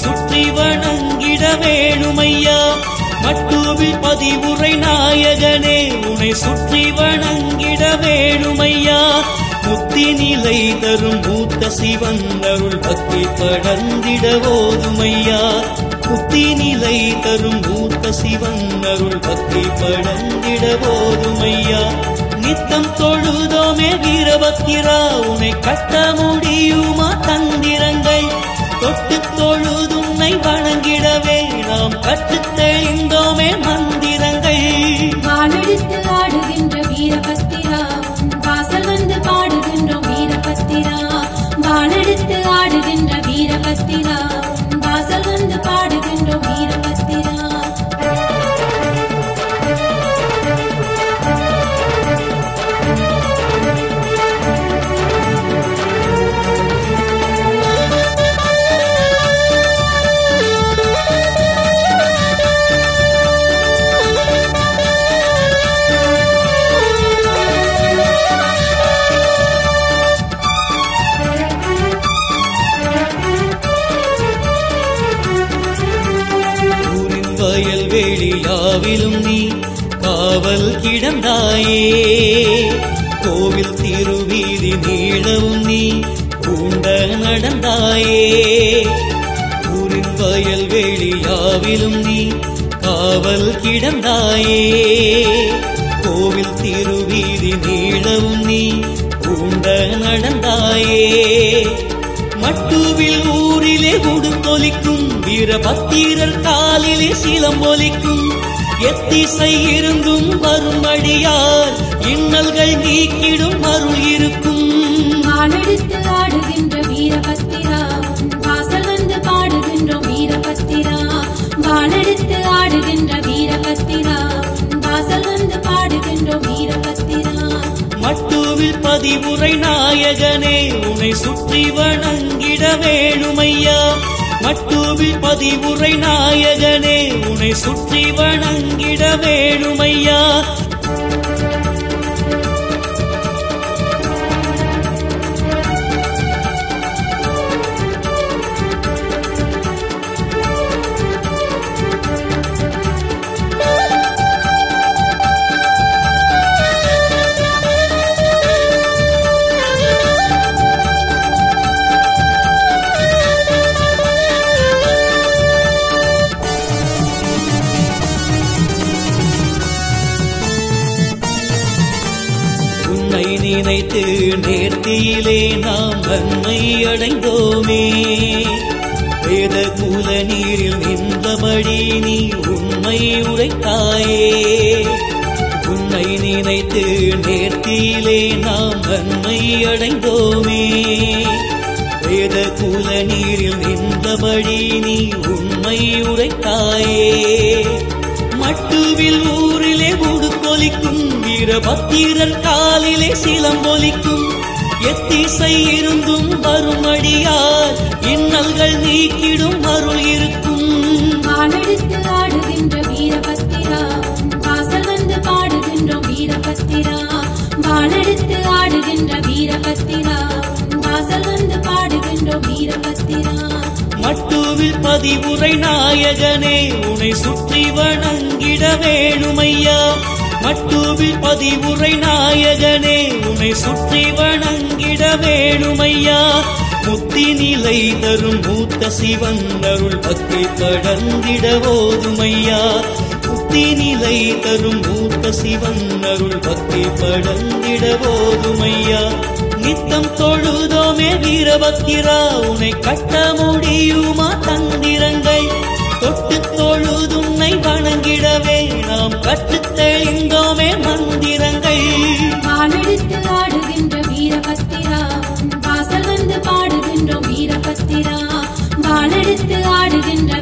சுற்றி வணங்கிட வேணுமையா மட்டுவில் பதிவுரை நாயகனே உன்னை சுற்றி வணங்கிட வேணுமையா முத்தி நிலை தரும் மூத்த சிவன் அருள் பக்தி படர்ந்திட போதுமையா முத்தி நிலை தரும் மூத்த சிவன் அருள் பக்தி படர்ந்திட போதுமையா நித்தம் தொழுதோமே வீரபத்திரா உன்னை கட்ட முடியுமா தந்திரங்கள் தொட்டு தொழுதுன்னை வணங்கிடவே நாம் கற்றுத் தெளிந்தோமே மந்திரங்கள் வாளெடுத்து ஆடுகின்ற வீரபத்திரா உன் வாசல் வந்து பாடுகின்றோம் வீரபத்திரா வாளெடுத்து ஆடுகின்ற வீரபத்திரா உன் வாசல் வந்து பாடுகின்றோம் வீரபத்திரா ஊரின் வயல் வேளியாவிலும் நீ காவல் கிடந்தாயே கோவில் திருவீதி நீளவும் நீ பூண்ட நடந்தாயே ஊரின் வயல் வேளியாவிலும் நீ காவல் கிடந்தாயே கோவில் திருவீதி நீளவும் நீ பூண்ட நடந்தாயே மட்டுவில் ஊரிலே கொடுத்தொலிக்கும் வீரபத்திரர் காலிலே சிலம்பொலிக்கும் எத்திசை இருந்தும் வரும்படியார் இன்னல்கள் நீக்கிடும் அருள் இருக்கும் வாளெடுத்து ஆடுகின்ற வீரபத்திரா உன் வாசல் வந்து பாடுகின்றோம் வீரபத்திரா வாளெடுத்து ஆடுகின்ற வீரபத்திரா உன் வாசல் வந்து பாடுகின்றோம் வீரபத்திரா மட்டுவில் பதிவுரை நாயகனே உன்னை சுற்றி வணங்கிட வேணுமையா மட்டுவில் பதிவுரை நாயகனே உன்னை சுற்றி வணங்கிட வேணுமையா உன்னை நினைத்து நேர்த்தியிலே நாம் நன்மை அடைந்தோமே வேத குல நீரில் நின்றபடி நீ உண்மை உரைத்தாயே உன்னை நினைத்து நேர்த்தியிலே நாம் நன்மை அடைந்தோமே வேத குல நீரில் நின்றபடி நீ உண்மை உரைத்தாயே மட்டுவில் ஊரிலே உடுக்கொலிக்கும் வீரபத்திரர் காலிலே சிலம்பொலிக்கும் எத்திசை இருந்தும் வருமடியார் இன்னல்கள் நீக்கிடும் அருள் இருக்கும் வாளெடுத்து ஆடுகின்ற வீரபத்திரா உன் வாசல் வந்து பாடுகின்றோம் வீரபத்திரா வாளெடுத்து ஆடுகின்ற வீரபத்திரா உன் வாசல் வந்து பாடுகின்றோம் வீரபத்திரா மட்டுவில் பதிவுரை நாயகனே உன்னை சுற்றி வணங்கிட வேணுமையா மட்டுவில் பதிவுரை நாயகனே உன்னை சுற்றி வணங்கிட வேணுமையா முத்தி நிலை தரும் மூத்த சிவன் அருள் பக்தி படர்ந்திட போதுமையா முத்தி நிலை தரும் மூத்த சிவன் அருள் பக்தி படர்ந்திட போதுமையா நித்தம் தொழுதோமே வீரபத்திரா உன்னை கட்ட முடியுமா தந்திரங்கள் தொட்டு தொழுதுன்னை வணங்கிடவே நாம் கற்றுத் தெளிந்தோமே மந்திரங்கள் வாளெடுத்து ஆடுகின்ற வீரபத்திரா உன் வாசல் வந்து பாடுகின்றோம் வீரபத்திரா வாளெடுத்து ஆடுகின்ற